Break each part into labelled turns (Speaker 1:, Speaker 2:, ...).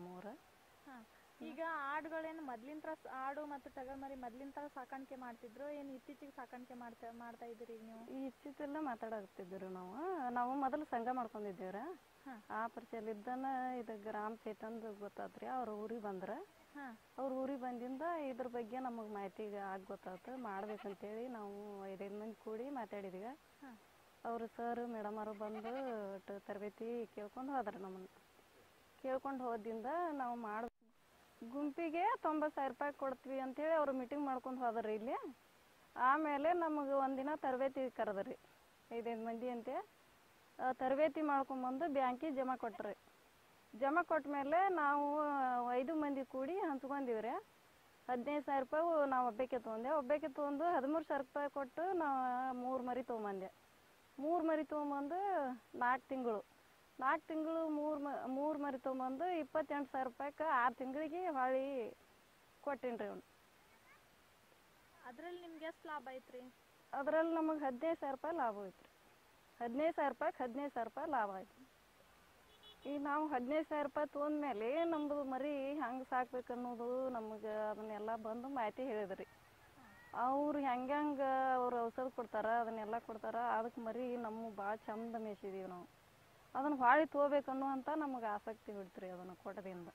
Speaker 1: ನಮ್ಮೂರ
Speaker 2: ಹಾ ಈಗ ಆಡುಗಳೇನು ಮೊದ್ಲಿಂತ್ರ ಸ- ಆಡು ಮತ್ತು ಟಗರ್ ಮರಿ ಮೊದ್ಲಿಂತ್ರ ಸಾಕಾಣಿಕೆ ಮಾಡ್ತಿದ್ರು ಏನು ಇತ್ತೀಚೆಗೆ ಸಾಕಾಣಿಕೆ ಮಾಡ್ತಾ ಮಾಡ್ತಾ ಇದ್ದೀರಿ ಈಗ ನೀವು
Speaker 1: ಈ ಇಚ್ಚಿತೆಲ್ಲ ಮಾತಾಡಕತ್ತಿದ್ದೀವಿ ನಾವು ನಾವು ಮೊದಲು ಸಂಘ ಮಾಡ್ಕೊಂಡಿದ್ದೀವ್ರ
Speaker 2: ಹಾ.
Speaker 1: ಆ ಪರಿಚಯಲಿದ್ದನ ಇದು ಗ್ರಾಮ ಚೇತನ್ದು ಗೊತ್ತಾತ್ರಿ ಅವ್ರ ಊರಿಗೆ ಬಂದ್ರ
Speaker 2: ಹಾ
Speaker 1: ಅವ್ರ ಊರಿಗೆ ಬಂದಿಂದ ಇದ್ರ ಬಗ್ಗೆ ನಮಗೆ ಮಾಹಿತಿ ಆಗ ಗೊತ್ತಾತು ಮಾಡ್ಬೇಕಂತೇಳಿ ನಾವು ಐದೈದು ಮಂದಿ ಕೂಡಿ ಮಾತಾಡಿದ್ವಿ
Speaker 2: ಹಾ.
Speaker 1: ಅವರು ಸರ್ ಮೇಡಮ್ ಅವರು ಬಂದು ಒಟ್ಟು ತರಬೇತಿ ಕೇಳ್ಕೊಂಡು ಹೋದ್ರ ನಮ್ಮನ್ನ ಕೇಳ್ಕೊಂಡು ಹೋದಿಂದ ನಾವು ಮಾಡ್ ಗುಂಪಿಗೆ ತೊಂಬತ್ತು ಸಾವಿರ ರೂಪಾಯಿ ಕೊಡ್ತೀವಿ ಅಂತೇಳಿ ಅವರು ಮೀಟಿಂಗ್ ಮಾಡ್ಕೊಂಡು ಹೋದ್ರಿ ಇಲ್ಲಿ ಆಮೇಲೆ ನಮಗೆ ಒಂದಿನ ತರಬೇತಿ ಕರೆದ್ರಿ ಐದೈದು ಮಂದಿ ಅಂತೆ ಆ, ತರಬೇತಿ ಮಾಡ್ಕೊಂಬಂದು ಬ್ಯಾಂಕಿಗೆ ಜಮಾ ಕೊಟ್ರಿ ಜಮಾ ಕೊಟ್ಟ ಮೇಲೆ ನಾವು ಐದು ಮಂದಿ ಕೂಡಿ ಹಂಚ್ಕೊಂಡಿವ್ರಿ ಹದಿನೈದು ಸಾವಿರ ರೂಪಾಯಿ ನಾವು ಒಬ್ಬಾಕೆ ತೊಗೊಂಡೆ ಒಬ್ಬಾಕೆ ತೊಗೊಂಡು ಹದಿಮೂರು ಸಾವಿರ ರೂಪಾಯಿ ಕೊಟ್ಟು ನಾವು ಮೂರು ಮರಿ ತೊಗೊಂಬಂದೆ ಮೂರು ಮರಿ ತೊಗೊಂಬಂದು ನಾಲ್ಕು ತಿಂಗಳು ನಾಲ್ಕು ತಿಂಗಳು ಮೂರು ಮ ಮೂರು ಮರಿ ತೊಗೊಂಬಂದು ಇಪ್ಪತ್ತೆಂಟು ಸಾವಿರ ರೂಪಾಯಿಗೆ ಆರು ತಿಂಗಳಿಗೆ ಹೊಳ್ಳಿ ಕೊಟ್ಟೀನಿ ರೀ ಅವ್ನು
Speaker 2: ಅದ್ರಲ್ಲಿ ನಿಮ್ಗೆ ಎಷ್ಟು ಲಾಭ ಐತ್ರಿ
Speaker 1: ಅದ್ರಲ್ಲಿ ನಮಗೆ ಹದಿನೈದು ಸಾವಿರ ರೂಪಾಯಿ ಲಾಭ ಐತ್ರಿ ಹದಿನೈದು ಸಾವಿರ ರೂಪಾಯಿಗೆ ಹದಿನೈದು ಸಾವಿರ ರೂಪಾಯಿ ಲಾಭ ಆಯ್ತು ಈಗ ನಾವು ಹದಿನೈದು ಸಾವಿರ ರೂಪಾಯಿ ತೊಗೊಂಡ್ಮೇಲೆ ನಮ್ಮದು ಮರಿ ಹೆಂಗೆ ಸಾಕ್ಬೇಕು ಅನ್ನೋದು ನಮಗೆ ಅದನ್ನೆಲ್ಲ ಬಂದು ಮಾಹಿತಿ ಹೇಳಿದ್ರಿ ಅವ್ರು ಹೆಂಗೆ ಹೆಂಗೆ ಅವ್ರು ಔಷಧ ಕೊಡ್ತಾರ ಅದನ್ನೆಲ್ಲ ಕೊಡ್ತಾರ ಅದಕ್ಕೆ ಮರಿ ನಮ್ಮ ಭಾಳ ಚಂದ ಮೇಯ್ಸಿದೀವಿ ನಾವು ಅದನ್ನು ಹೊಳ್ಳಿ ತೊಗೋಬೇಕನ್ನುವಂಥ ನಮಗೆ ಆಸಕ್ತಿ ಬಿಡ್ತ್ರಿ ಅದನ್ನು ಕೊಟ್ಟದಿಂದ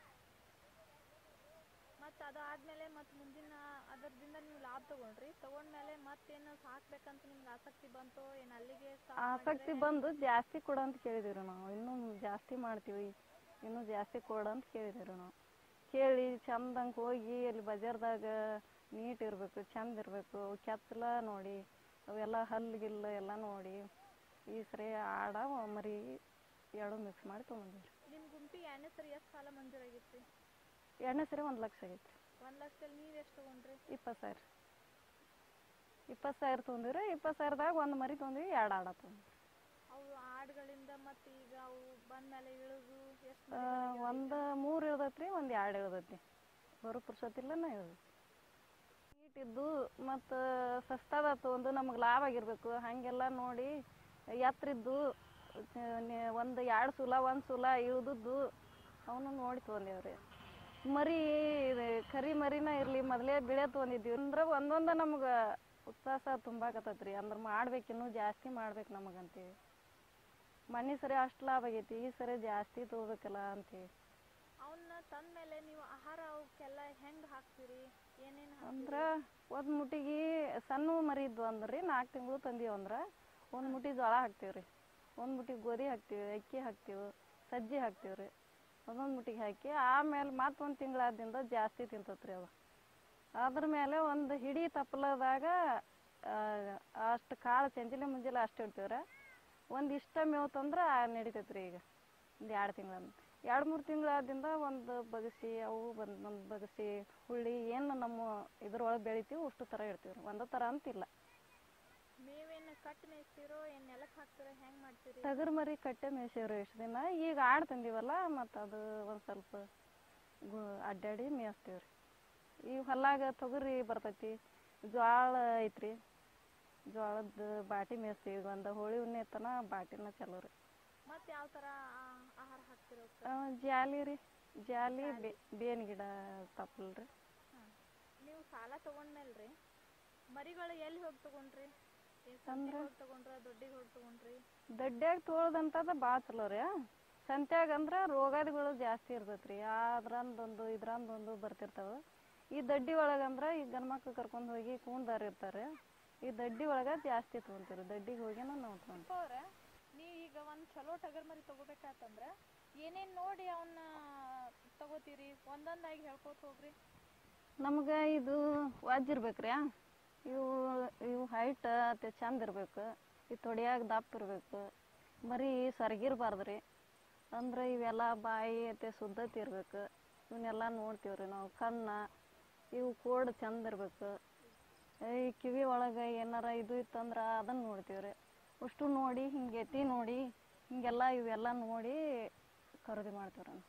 Speaker 2: ಮತ್ತು ಅದಾದ್ಮೇಲೆ ಮತ್ತು ಮುಂದಿನ ಅದರದಿಂದ ನೀವು ಲಾಭ ತಗೊಂಡ್ರಿ ತಗೊಂಡ್ಮೇಲೆ ಮತ್ತೇನು ಸಾಕ್ಬೇಕಂತ ನಿಮ್ಗೆ ಆಸಕ್ತಿ ಬಂತು ಏನು ಅಲ್ಲಿಗೆ stop
Speaker 1: ಆಸಕ್ತಿ
Speaker 2: ಮಾಡಿದ್ರೆ?
Speaker 1: ಬಂದು ಜಾಸ್ತಿ ಕೊಡು ಅಂತ ಕೇಳಿದಿವಿ ನಾವು ಇನ್ನೂ ಜಾಸ್ತಿ ಮಾಡ್ತೀವಿ ಇನ್ನೂ ಜಾಸ್ತಿ ಕೊಡು ಅಂತ ಕೇಳಿದಿವಿ ನಾವು ಕೇಳಿ ಚಂದಂಗೆ ಹೋಗಿ ಅಲ್ಲಿ ಬಜಾರ್ದಾಗ ನೀಟ್ ಇರಬೇಕು ಚಂದ ಇರಬೇಕು ಕೆತ್ತಲ ನೋಡಿ ಅವೆಲ್ಲ ಹಲ್ಲು ಗಿಲ್ಲು ಎಲ್ಲ ನೋಡಿ ಈ ಸರಿ ಆಡ ಮರಿ ಎರಡು ಮಿಕ್ಸ್ ಮಾಡಿ ತೊಗೊಂಡಿವ್ರಿ
Speaker 2: ನಿಮ್ಮ ಗುಂಪಿಗೆ ಎರಡನೇ ಸರಿ ಎಷ್ಟು ಸಾಲ ಮಂಜೂರಾಗಿತ್ತು
Speaker 1: ಎರಡನೇ ಸರಿ ಒಂದು ಲಕ್ಷ ಆಗೈತಿ
Speaker 2: ಒಂದು ಲಕ್ಷದಲ್ಲಿ ನೀವು ಎಷ್ಟು ತಗೊಂಡ್ರಿ
Speaker 1: ಇಪ್ಪತ್ತು ಸಾವಿರ ಇಪ್ಪತ್ತು ಸಾವಿರ ತೊಗೊಂಡಿವ್ರಿ ಇಪ್ಪತ್ತು ಸಾವಿರದಾಗ ಒಂದು ಮರಿ ತೊಗೊಂಡಿವಿ ಎರಡು ಆಡ ತೊಗೊಂಡ್ವಿ
Speaker 2: ಅವು ಆಡುಗಳಿಂದ ಮತ್ತು ಈಗ ಅವು ಬಂದ್ಮೇಲೆ ಇಳಿದು ಎಷ್ಟು
Speaker 1: ಆ, ಒಂದು ಮೂರು ಇಳ್ದೈತ್ರಿ ಒಂದು ಎರಡು ಇಳ್ದೈತಿ ಬರೋ ಪುರ್ಸೊತ್ತಿಲ್ಲ ನಾ ಇಳ್ದೈತಿ ನೀಟಿದ್ದು ಮತ್ತು ಸಸ್ತಾದ ತೊಗೊಂಡು ನಮಗೆ ಲಾಭ ಆಗಿರ್ಬೇಕು ಹಾಗೆಲ್ಲ ನೋಡಿ ಎತ್ತರಿದ್ದು ಒಂದು ಎರಡು ಸೂಲ ಒಂದು ಸೂಲ ಇಳ್ದದ್ದು ಅವನು ನೋಡಿ ತೊಗೊಂಡೇವ್ರಿ ಮರಿ ಇದು ಕರಿ ಮರಿನ ಇರಲಿ ಮೊದಲೇ ಬಿಳೆ ತೊಗೊಂಡಿದ್ವಿ ಅಂದ್ರೆ ಒಂದೊಂದು ನಮ್ಗೆ ಉತ್ಸಾಹ ತುಂಬಾಕತ್ತೈತ್ರಿ ಅಂದ್ರೆ ಮಾಡ್ಬೇಕು ಇನ್ನೂ ಜಾಸ್ತಿ ಮಾಡ್ಬೇಕು ನಮಗಂತೀವಿ ಮನೆ ಸರಿ ಅಷ್ಟು ಲಾಭ ಆಗೈತಿ ಈ ಸರಿ ಜಾಸ್ತಿ ತೊಗೋಬೇಕಲ್ಲ ಅಂತೀವಿ
Speaker 2: ಅವನ್ನ ತಂದ್ಮೇಲೆ ನೀವು ಆಹಾರ ಅವಕ್ಕೆಲ್ಲ ಹೆಂಗೆ ಹಾಕ್ತೀರಿ ಏನೇನು
Speaker 1: ಅಂದ್ರೆ ಒಂದು ಮುಟ್ಟಿಗೆ ಸಣ್ಣ ಮರಿ ಇದ್ವು ಅಂದ್ರೆ ನಾಲ್ಕು ತಿಂಗಳು ತಂದೀವಿ ಅಂದ್ರೆ ಒಂದು ಮುಟ್ಟಿ ಜೋಳ ಹಾಕ್ತೀವಿ ರೀ ಒಂದು ಮುಟ್ಟಿಗೆ ಗೋಧಿ ಹಾಕ್ತೀವಿ ಅಕ್ಕಿ ಹಾಕ್ತೀವಿ ಸಜ್ಜಿ ಹಾಕ್ತೀವಿ ರೀ ಒಂದೊಂದು ಮುಟ್ಟಿಗೆ ಹಾಕಿ ಆಮೇಲೆ ಮತ್ತೆ ಒಂದು ತಿಂಗಳಾದಿಂದ ಜಾಸ್ತಿ ತಿಂತತ್ರಿ ಅದು ಅದ್ರ ಮೇಲೆ ಒಂದು ಹಿಡಿ ತಪ್ಪಲದಾಗ ಅಷ್ಟು ಕಾಳು ಚೆಂಜಿಲೆ ಮುಂಜಾನೆ ಅಷ್ಟು ಇಡ್ತೀವಿ ರೀ ಒಂದು ಇಷ್ಟ ಮೇವು ತಂದ್ರೆ ನಡಿತೈತೆ ರೀ ಈಗ ಒಂದು ಎರಡು ತಿಂಗಳಂತ ಎರಡು ಮೂರು ತಿಂಗಳಾದಿಂದ ಒಂದು ಬಗಸಿ ಅವು ಬಂದು ಒಂದು ಬಗಸಿ ಹುಳ್ಳಿ ಏನು ನಮ್ಮ ಇದ್ರೊಳಗೆ ಬೆಳಿತೀವಿ ಅಷ್ಟು ಥರ ಇಡ್ತೀವಿ ರೀ ಒಂದೇ ಥರ ಅಂತಿಲ್ಲ
Speaker 2: ಮೇವೇನು ಕಟ್ ಮೇಯ್ಸ್ತೀರೋ ಏನು ನೆಲಕ್ಕೆ ಹಾಕ್ತೀರೋ ಹೆಂಗೆ ಮಾಡ್ತೀರಿ
Speaker 1: ಟಗರ್ ಮರಿ ಕಟ್ಟೆ ಮೇಯ್ಸೇವ್ರಿ ಇಷ್ಟು ದಿನ ಈಗ ಆಡ್ ತಂದೀವಲ್ಲ ಮತ್ತು ಅದು ಒಂದು ಸ್ವಲ್ಪ ಗು ಅಡ್ಡಾಡಿ ಮೇಯಿಸ್ತೀವಿ ರೀ ಈ ಹೊಲಾಗ ತೊಗರಿ ಬರ್ತೈತಿ ಜ್ವಾಳ ಐತ್ರಿ ಜ್ವಾಳದ ಬಾಟಿ ಮೇಯಿಸ್ತೀವಿ ಒಂದು ಹೋಳಿ ಹುಣ್ಣಿ ತನ ಬಾಟಿನ ಚಲೋ ರೀ
Speaker 2: ಮತ್ತು ಯಾವ ಥರ ಆಹಾರ ಹಾಕ್ತೀರೋ ಅವಕ್ಕೆ?
Speaker 1: ಆ, ಜಾಲಿ ರೀ ಜಾಲಿ ಬೇ ಬೇವಿನ ಗಿಡ ತಪ್ಪಲ್ ರೀ
Speaker 2: ನೀವು ಸಾಲ ತಗೊಂಡ್ಮೇಲೆ ರೀ ಮರಿಗಳು ಎಲ್ಲಿ ಹೋಗಿ ತಗೊಂಡ್ರಿ ಏನು
Speaker 1: ಅಂದ್ರ?
Speaker 2: ಸಂತಿಗೆ ಹೋಗಿ ತಗೊಂಡ್ರ ದೊಡ್ಡಿಗೆ ಹೋಗಿ ತಗೊಂಡ್ರಿ
Speaker 1: ದಡ್ಡ್ಯಾಗ ತೊಗೊಳ್ದಂಥದ್ದು ಭಾಳ ಚಲೋ ರೀ ಸಂತ್ಯಾಗ ಅಂದ್ರೆ ರೋಗಾದಿಗಳು ಜಾಸ್ತಿ ಇರ್ತೈತೆ ರೀ ಅದ್ರಂದೊಂದು ಇದ್ರಂದೊಂದು ಬರ್ತಿರ್ತಾವೆ ಈ ದಡ್ಡಿ ಒಳಗೆ ಅಂದ್ರೆ ಈ ಗಂಡ್ಮಕ್ಳು ಕರ್ಕೊಂಡು ಹೋಗಿ ಕೂಣ್ದಾರ ಇರ್ತಾರೆ ಈ ದಡ್ಡಿ ಒಳಗೆ ಜಾಸ್ತಿ ತೊಗೊಂತೀವಿ ದಡ್ಡಿಗೆ ಹೋಗಿನ ನಾವು ತೊಗೊಂತೀವಿ
Speaker 2: ಅವ್ರೆ ನೀವು ಈಗ ಒಂದು ಚಲೋ ಟಗರ್ ಮರಿ ತಗೋಬೇಕಾತಂದ್ರೆ ಏನೇನು ನೋಡಿ ಅವನ್ನ ತಗೋತೀರಿ ಒಂದೊಂದಾಗಿ ಹೇಳ್ಕೊತ ಹೋಗ್ರಿ
Speaker 1: ನಮ್ಗೆ ಇದು ವಾಜ್ ಇರ್ಬೇಕ್ರಿ ಇವು ಇವು ಹೈಟ್ ಅತ್ತೆ ಚಂದ ಇರ್ಬೇಕು ಈ ತೊಡಿಯಾಗ ದಪ್ಪ ಇರ್ಬೇಕು ಬರೀ ಸರಗಿರ್ಬಾರ್ದು ರೀ ಅಂದ್ರೆ ಇವೆಲ್ಲ ಬಾಯಿ ಅತ್ತೆ ಶುದ್ಧತೆ ಇರ್ಬೇಕು ಇವನ್ನೆಲ್ಲ ನೋಡ್ತೀವಿ ರೀ ನಾವು ಕಣ್ಣ ಇವು ಕೋಡ್ ಚಂದ ಇರ್ಬೇಕು ಈ ಕಿವಿ ಒಳಗೆ ಏನಾರ ಇದು ಇತ್ತಂದ್ರೆ ಅದನ್ನು ನೋಡ್ತೀವಿ ರೀ ಅಷ್ಟು ನೋಡಿ ಹಿಂಗೆ ಎತ್ತಿ ನೋಡಿ ಹಿಂಗೆಲ್ಲ ಇವೆಲ್ಲ ನೋಡಿ ಖರೀದಿ ಮಾಡ್ತೀವಿ ರೀ ನಾವು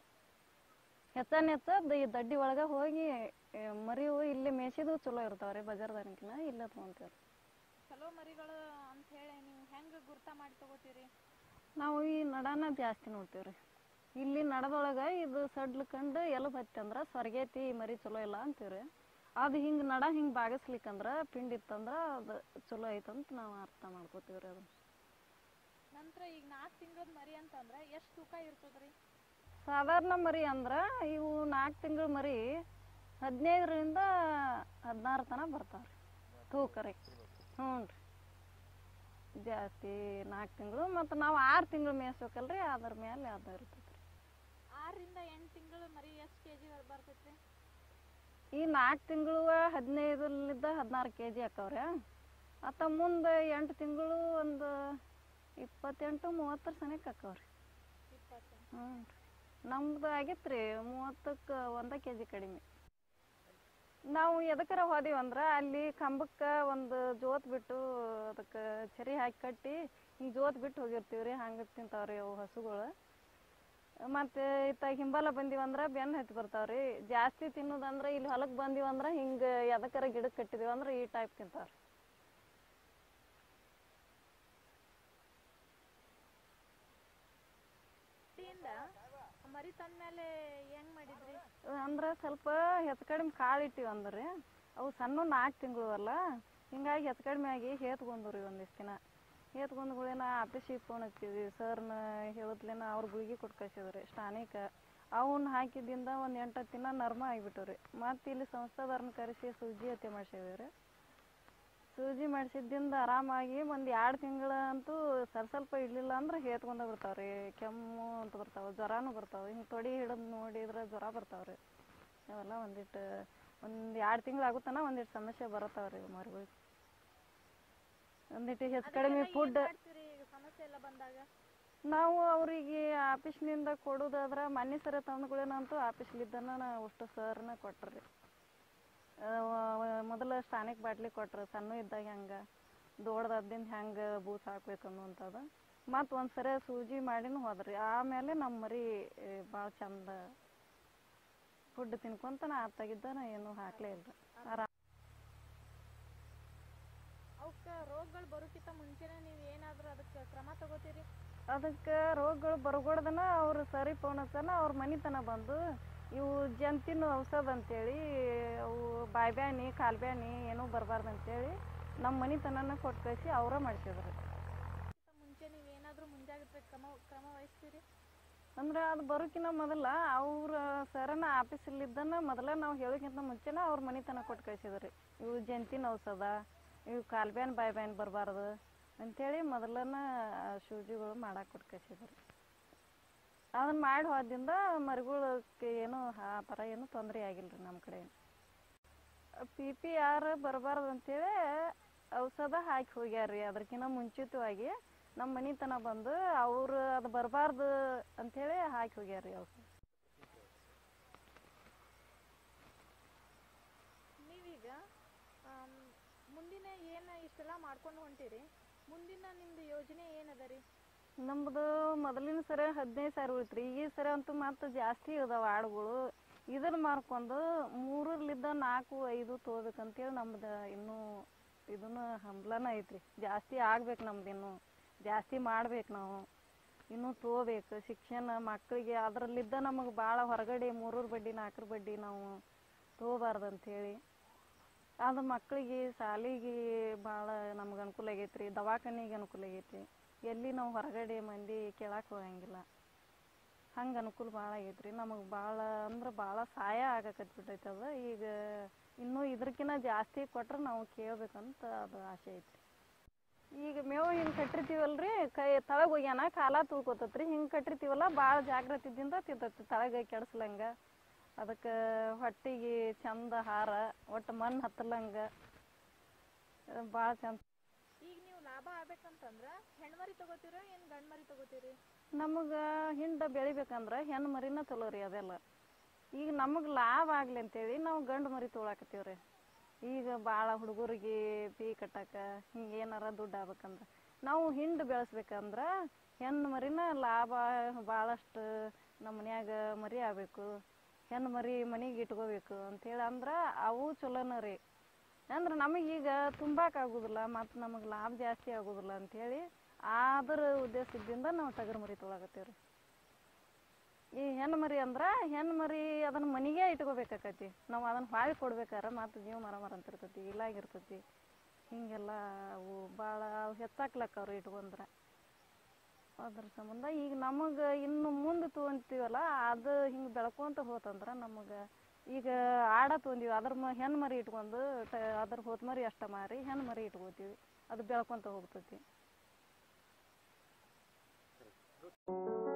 Speaker 1: ಹೆಚ್ಚನ್ ಹೆಚ್ಚ ಈ ದಡ್ಡಿ ಒಳಗೆ ಹೋಗಿ ಏ, ಮರಿವು ಇಲ್ಲಿ ಮೇಯ್ಸಿದ್ದು ಚಲೋ ಇರ್ತಾವ್ರಿ ಬಜಾರ್ದಾಗಿನ ಇಲ್ಲೇ ತೊಗೊಂತೀವ್ರಿ
Speaker 2: ಚಲೋ ಮರಿಗಳು ಅಂತ ಹೇಳಿ ನೀವು ಹೆಂಗೆ ಗುರ್ತ ಮಾಡಿ ತಗೋತೀರಿ
Speaker 1: ನಾವು ಈ ನಡಾನ ಜಾಸ್ತಿ ನೋಡ್ತೀವ್ರಿ ಇಲ್ಲಿ ನಡದೊಳಗೆ ಇದು ಸಡ್ಲು ಕಂಡು ಎಲಬು ಹತ್ತಂದ್ರೆ ಸ್ವರ್ಗೇತಿ ಮರಿ ಚಲೋ ಇಲ್ಲ ಅಂತೀವ್ರಿ ಅದು ಹಿಂಗೆ ನಡ ಹಿಂಗೆ ಬಾಗಿಸ್ಲಿಕ್ಕಂದ್ರೆ ಪಿಂಡ್ ಇತ್ತಂದ್ರೆ ಅದು ಚಲೋ ಐತಂತ ನಾವು ಅರ್ಥ ಮಾಡ್ಕೋತೀವ್ರಿ ಅದನ್ನ
Speaker 2: ನಂತರ ಈಗ ನಾಲ್ಕು ತಿಂಗಳದ ಮರಿ ಅಂತಂದ್ರೆ ಎಷ್ಟು ತೂಕ ಇರ್ತದ್ರಿ
Speaker 1: ಸಾಧಾರಣ ಮರಿ ಅಂದ್ರೆ ಇವು ನಾಲ್ಕು ತಿಂಗಳ ಮರಿ ಹದಿನೈದರಿಂದ ಹದಿನಾರು ತನಕ ಬರ್ತಾವೆ ರೀ ತೂಕ ರೀ ಹ್ಞೂ ರೀ ಜಾಸ್ತಿ ನಾಲ್ಕು ತಿಂಗಳು ಮತ್ತು ನಾವು ಆರು ತಿಂಗಳು ಮೇಯ್ಸ್ಬೇಕಲ್ರಿ ಅದ್ರ ಮೇಲೆ ಅದು ಇರ್ತೈತೆ ರೀ
Speaker 2: ಆರರಿಂದ ಎಂಟು ತಿಂಗಳು ಮರಿ ಎಷ್ಟು ಕೆ ಜಿ ಬರ್ತೈತ್ರಿ
Speaker 1: ಈ ನಾಲ್ಕು ತಿಂಗಳು ಹದಿನೈದರಿಂದ ಹದಿನಾರು ಕೆ ಜಿ ಹಾಕವ್ರೆ ಅತ್ತ ಮುಂದೆ ಎಂಟು ತಿಂಗಳು ಒಂದು ಇಪ್ಪತ್ತೆಂಟು ಮೂವತ್ತರ ಸನಿಕ್ಕೆ ಹಾಕವ್ರಿ
Speaker 2: ಇಪ್ಪತ್ತು
Speaker 1: ಹ್ಞೂ ನಮ್ದು ಆಗಿತ್ತು ರೀ ಮೂವತ್ತಕ್ಕೆ ಒಂದ ಕೆ ಜಿ ಕಡಿಮೆ ನಾವು ಎದಕ್ಕರ ಹೋದಿವಿ ಅಂದ್ರೆ ಅಲ್ಲಿ ಕಂಬಕ್ಕೆ ಒಂದು ಜೋತ್ ಬಿಟ್ಟು ಅದಕ್ಕೆ ಚರಿ ಹಾಕಿ ಕಟ್ಟಿ ಹಿಂಗೆ ಜೋತ್ ಬಿಟ್ಟು ಹೋಗಿರ್ತೀವಿ ರೀ ಹಂಗೆ ತಿಂತಾವ್ರಿ ಅವು ಹಸುಗಳು ಮತ್ತು ಇತ್ತ ಹಿಂಬಾಲ ಬಂದೀವಂದ್ರೆ ಬೆನ್ನು ಹತ್ತಿ ಬರ್ತಾವ್ರಿ ಜಾಸ್ತಿ ತಿನ್ನೋದಂದ್ರೆ ಇಲ್ಲಿ ಹೊಲಕ್ಕೆ ಬಂದೀವಂದ್ರೆ ಹಿಂಗೆ ಎದಕ್ಕರ ಗಿಡಕ್ಕೆ ಕಟ್ಟಿದೀವಿ ಅಂದ್ರೆ ಈ ಟೈಪ್ ತಿಂತಾವ್ರಿ
Speaker 2: ಹಟ್ಟಿಯಿಂದ ಮರಿ ತಂದ್ಮೇಲೆ ಹೆಂಗ್ ಮಾಡಿದ್ರಿ
Speaker 1: ಅಂದ್ರೆ ಸ್ವಲ್ಪ ಹೆಚ್ಚು ಕಡಿಮೆ ಕಾಳು ಇಟ್ಟಿವಿ ಅಂದ್ರೆ ಅವು ಸಣ್ಣ ನಾಲ್ಕು ತಿಂಗಳು ಅಲ್ಲ ಹಿಂಗಾಗಿ ಹೆಚ್ಚು ಕಡಿಮೆ ಆಗಿ ಹೇತ್ಗೊಂಡು ರೀ ಒಂದಿಷ್ಟು ದಿನ ಹೇತ್ಗೊಂಡ್ಗಳೇನ ಆಫೀಸಿಗೆ ಫೋನ್ ಹಚ್ಚಿದ್ವಿ ಸರ್ನ ಹೇಳಿದ್ಲೇನ ಅವ್ರು ಗುಳಿಗೆ ಕೊಟ್ಟು ಕಳ್ಸಿದ್ರಿ ಸ್ಟಾನಿಕ ಅವನ್ನ ಹಾಕಿದ್ದಿಂದ ಒಂದು ಎಂಟತ್ತು ದಿನ ನರ್ಮ ಆಗಿಬಿಟ್ಟು ರೀ ಮತ್ತು ಇಲ್ಲಿ ಸಂಸ್ಥಾದವ್ರನ್ನ ಕರೆಸಿ ಸೂಜಿ ಹತ್ಯೆ ಮಾಡ್ಸಿದ್ವಿ ರೀ ಸೂಜಿ ಮಾಡಿಸಿದ್ದಿಂದ ಆರಾಮಾಗಿ ಒಂದು ಎರಡು ತಿಂಗಳು ಅಂತೂ ಸ್ವಲ್ಪ ಸ್ವಲ್ಪ ಇಡ್ಲಿಲ್ಲ ಅಂದ್ರೆ ಹೇತ್ಕೊಂಡ ಬಿಡ್ತಾವೆ ರೀ ಕೆಮ್ಮು ಅಂತ ಬರ್ತಾವೆ ಜ್ವರನೂ ಬರ್ತಾವೆ ಹಿಂಗೆ ತೊಡಿ ಹಿಡಿದು ನೋಡಿದ್ರೆ ಜ್ವರ ಬರ್ತಾವೆ ರೀ ಅವೆಲ್ಲ ಒಂದಿಟ್ಟು ಒಂದು ಎರಡು ತಿಂಗಳು ಆಗುತ್ತಾನ ಒಂದಿಟ್ಟು ಸಮಸ್ಯೆ ಬರತ್ತಾವೆ ರೀ ಮರಿಗಳಿಗೆ ಒಂದಿಟ್ಟು ಹೆಚ್ಚು ಕಡಿಮೆ
Speaker 2: ಅದಕ್ಕೆಲ್ಲ ಏನ್
Speaker 1: ಫುಡ್
Speaker 2: ಮಾಡ್ತೀರಿ ಈಗ ಸಮಸ್ಯೆ ಎಲ್ಲ ಬಂದಾಗ
Speaker 1: ನಾವು ಅವರಿಗೆ ಆಫೀಸ್ನಿಂದ ಕೊಡೋದಾದ್ರೆ ಮನೆ ಸರ ತಂದುಗಳೇನಂತೂ ಆಫೀಸ್ಲಿದ್ದನ ನಾವು ಅಷ್ಟು ಸರ್ನ ಕೊಟ್ರಿ ಮೊದಲು ಸ್ಟಾನಿಕ್ ಬಾಟ್ಲಿ ಕೊಟ್ರು ಸಣ್ಣ ಇದ್ದಾಗ ಹೆಂಗೆ ದೊಡ್ಡದಾದಿಂದ ಹೆಂಗೆ ಬೂಸ್ ಹಾಕ್ಬೇಕು ಅನ್ನುವಂಥದ್ದು ಮತ್ತು ಒಂದು ಸರಿ ಸೂಜಿ ಮಾಡಿನೂ ಹೋದ್ರಿ ಆಮೇಲೆ ನಮ್ಮ ಮರಿ ಭಾಳ ಚಂದ ಫುಡ್ ತಿನ್ಕೊಂತ ನಾ ಆತಾಗಿದ್ದ ನಾ ಏನೂ ಹಾಕ್ಲೇ ಇಲ್ಲ ಆರಾಮ
Speaker 2: ಅವಕ್ಕ ರೋಗಗಳು ಬರೋಕ್ಕಿಂತ ಮುಂಚೆನೆ ನೀವು ಏನಾದ್ರೂ ಅದಕ್ಕೆ ಕ್ರಮ ತಗೋತೀರಿ
Speaker 1: ಅದಕ್ಕೆ ರೋಗಗಳು ಬರ್ಗೊಡ್ದನ ಅವ್ರು ಸರಿ ಫೋನ್ ಹಚ್ಚನ ಅವ್ರ ಮನಿತನ ಬಂದು ಇವು ಜಂತಿನ ಔಷಧ ಅಂತೇಳಿ ಅವು ಬಾಯ್ಬ್ಯಾನಿ ಕಾಲ್ಬ್ಯಾನಿ ಏನೂ ಬರಬಾರ್ದು ಅಂತೇಳಿ ನಮ್ಮ ಮನಿತನನ ಕೊಟ್ಟು ಕಳಿಸಿ ಅವರ ಮಾಡಿಸಿದ್ರು
Speaker 2: ಅದಕ್ಕಿಂತ ಮುಂಚೆ ನೀವು ಏನಾದ್ರೂ ಮುಂಜಾಗ್ರತೆ ಕ್ರಮ ಕ್ರಮ ವಹಿಸ್ತೀರಿ
Speaker 1: ಅಂದ್ರೆ ಅದು ಬರೋಕಿನ ಮೊದಲ ಅವ್ರ ಸರನ ಆಫೀಸಲ್ಲಿದ್ದನ ಮೊದಲ ನಾವು ಹೇಳೋಕ್ಕಿಂತ ಮುಂಚೆನ ಅವ್ರ ಮನಿತನ ಕೊಟ್ಟು ಕಳಿಸಿದ್ರಿ ಇವು ಜಂತಿನ ಔಷಧ ಇವು ಕಾಲ್ಬ್ಯಾನ್ ಬಾಯ್ಬ್ಯಾನ್ ಬರಬಾರ್ದು ಅಂತೇಳಿ ಮೊದಲನ ಸೂಜಿಗಳು ಮಾಡಕ್ಕೆ ಕೊಟ್ಟು ಕಳಿಸಿದ್ರಿ ಅದನ್ನ ಮಾಡಿ ಹೋದಿಂದ ಮರಿಗಳಿಗೆ ಏನು ಆ ಥರ ಏನು ತೊಂದರೆ ಆಗಿಲ್ಲ ರೀ ನಮ್ಮ ಕಡೆ ಪಿ ಪಿ ಆರ್ ಬರಬಾರ್ದು ಅಂತೇಳಿ ಔಷಧ ಹಾಕಿ ಹೋಗ್ಯಾರ ರೀ ಅದಕ್ಕಿಂತ ಮುಂಚಿತವಾಗಿ ನಮ್ಮ ಮನಿತನ ಬಂದು ಅವ್ರು ಅದು ಬರಬಾರ್ದು ಅಂಥೇಳಿ ಹಾಕಿ ಹೋಗ್ಯಾರ ರೀ ಔಷಧ
Speaker 2: ನೀವೀಗ ಆಮ್, ಮುಂದಿನ ಏನು ಇಷ್ಟೆಲ್ಲ ಮಾಡ್ಕೊಂಡು ಹೊಂಟಿರಿ ಮುಂದಿನ ನಿಮ್ದು ಯೋಜನೆ ಏನದ ರೀ
Speaker 1: ನಮ್ದು ಮೊದಲಿನ ಸರಿ ಹದಿನೈದು ಸಾವಿರ ಉಳಿತು ರೀ ಈ ಸರಿ ಅಂತೂ ಮತ್ತೆ ಜಾಸ್ತಿ ಇದಾವೆ ಆಡುಗಳು ಇದನ್ನ ಮಾರ್ಕೊಂಡು ಮೂರರ್ಲಿದ್ದ ನಾಲ್ಕು ಐದು ತೊಗೋಬೇಕಂತೇಳಿ ನಮ್ದು ಇನ್ನೂ ಇದನ್ನು ಹಂಬಲನ ಐತ್ರಿ ಜಾಸ್ತಿ ಆಗ್ಬೇಕು ನಮ್ದು ಇನ್ನೂ ಜಾಸ್ತಿ ಮಾಡ್ಬೇಕು ನಾವು ಇನ್ನೂ ತೊಗೋಬೇಕು ಶಿಕ್ಷಣ ಮಕ್ಕಳಿಗೆ ಅದರಲ್ಲಿದ್ದ ನಮಗೆ ಭಾಳ ಹೊರಗಡೆ ಮೂರೂರು ಬಡ್ಡಿ ನಾಲ್ಕರ ಬಡ್ಡಿ ನಾವು ತೊಗೋಬಾರ್ದು ಅಂಥೇಳಿ ಅದು ಮಕ್ಕಳಿಗೆ ಶಾಲಿಗೆ ಭಾಳ ನಮ್ಗೆ ಅನುಕೂಲ ಆಗೈತೆ ರೀ ದವಾಖಾನಿಗೆ ಅನುಕೂಲ ಆಗೈತಿ ಎಲ್ಲಿ ನಾವು ಹೊರಗಡೆ ಮಂದಿ ಕೇಳಕ್ಕೆ ಹೋಗಂಗಿಲ್ಲ ಹಂಗೆ ಅನುಕೂಲ ಭಾಳ ಆಗೈತೆ ರೀ ನಮಗೆ ಭಾಳ ಅಂದ್ರೆ ಭಾಳ ಸಹಾಯ ಆಗಕತ್ಬಿಟ್ಟೈತೆ ಅದು ಈಗ ಇನ್ನೂ ಇದ್ರಕಿನ್ನ ಜಾಸ್ತಿ ಕೊಟ್ರೆ ನಾವು ಕೇಳ್ಬೇಕಂತ ಅದು ಆಸೆ ಐತಿ ಈಗ ಮೇವು ಹಿಂಗೆ ಕಟ್ಟಿರ್ತೀವಲ್ರಿ ಕೈ ತಳಗೆ ಹೋಗ್ಯಾನ ಕಾಲ ತುಳ್ಕೊತತ್ರಿ ಹಿಂಗೆ ಕಟ್ಟಿರ್ತೀವಲ್ಲ ಭಾಳ ಜಾಗ್ರತೆದಿಂದ ತಿಂತೈತಿ ತಳಗೆ ಕೆಡಿಸ್ಲಂಗ ಅದಕ್ಕೆ ಹೊಟ್ಟಿಗೆ ಚಂದ ಹಾರ ಒಟ್ಟು ಮಣ್ಣು ಹತ್ತಲಂಗೆ ಭಾಳ ಚಂದ
Speaker 2: ಈಗ ನೀವು ಲಾಭ ಆಗ್ಬೇಕಂತಂದ್ರ ಹೆಣ್ಮರಿ ತಗೋತೀರಾ ಏನು ಗಂಡು ಮರಿ ತಗೋತೀರಿ
Speaker 1: ನಮಗೆ ಹಿಂಡ ಬೆಳಿಬೇಕಂದ್ರೆ ಹೆಣ್ಣು ಮರಿನ ಚಲೋ ರೀ ಅದೆಲ್ಲ ಈಗ ನಮಗೆ ಲಾಭ ಆಗಲಿ ಅಂತೇಳಿ ನಾವು ಗಂಡು ಮರಿ ತೊಗೊಳಕತ್ತೀವಿ ರೀ ಈಗ ಭಾಳ ಹುಡುಗರಿಗೆ ಫೀ ಕಟ್ಟಕ್ಕೆ ಹಿಂಗೆ ಏನಾರ ದುಡ್ಡು ಆಗ್ಬೇಕಂದ್ರೆ ನಾವು ಹಿಂಡು ಬೆಳೆಸ್ಬೇಕಂದ್ರೆ ಹೆಣ್ಣು ಮರಿನ ಲಾಭ ಭಾಳಷ್ಟು ನಮ್ಮ ಮನ್ಯಾಗ ಮರಿ ಆಗಬೇಕು ಹೆಣ್ಣು ಮರಿ ಮನೆಗೆ ಇಟ್ಕೋಬೇಕು ಅಂಥೇಳಿ ಅಂದ್ರೆ ಅವು ಚಲೋನ ರೀ ಅಂದ್ರೆ ನಮಗೀಗ ತುಂಬಕ್ಕಾಗೋದಿಲ್ಲ ಮತ್ತು ನಮಗೆ ಲಾಭ ಜಾಸ್ತಿ ಆಗೋದಿಲ್ಲ ಅಂಥೇಳಿ ಅದ್ರ ಉದ್ದೇಶದಿಂದ ನಾವು ಟಗರು ಮರಿ ತೊಗೊಳಕತ್ತೀವಿ ರೀ ಈ ಹೆಣ್ಣು ಮರಿ ಅಂದ್ರೆ ಹೆಣ್ಣು ಮರಿ ಅದನ್ನ ಮನೆಗೆ ಇಟ್ಕೋಬೇಕಾಕತಿ ನಾವು ಅದನ್ನ ಹೊಳ್ಳಿ ಕೊಡ್ಬೇಕಾರೆ ಮತ್ತು ಜೀವ ಮರ ಮರ ಅಂತಿರ್ತೈತಿ ಇಲಾಗಿರ್ತೈತಿ ಹೀಗೆಲ್ಲ ಅವು ಭಾಳ ಹೆಚ್ಚಾಕ್ಲಕ್ಕವ್ರು ಇಟ್ಕೊಂಡ್ರೆ ಅದ್ರ ಸಂಬಂಧ ಈಗ ನಮಗೆ ಇನ್ನು ಮುಂದೆ ತೊಗೊಂತೀವಲ್ಲ ಅದು ಹಿಂಗೆ ಬೆಳ್ಕೊಂತ ಹೋತಂದ್ರೆ ನಮಗೆ ಈಗ ಆಡ ತೊಗೊಂದೀವಿ ಅದ್ರ ಮ ಹೆಣ್ಣು ಮರಿ ಇಟ್ಕೊಂಡು ಟ ಅದ್ರ ಹೋತ ಮರಿ ಅಷ್ಟ ಮಾರಿ ಹೆಣ್ಣು ಮರಿ ಇಟ್ಕೋತೀವಿ ಅದು ಬೆಳ್ಕೊಂತ ಹೋಗ್ತೈತಿ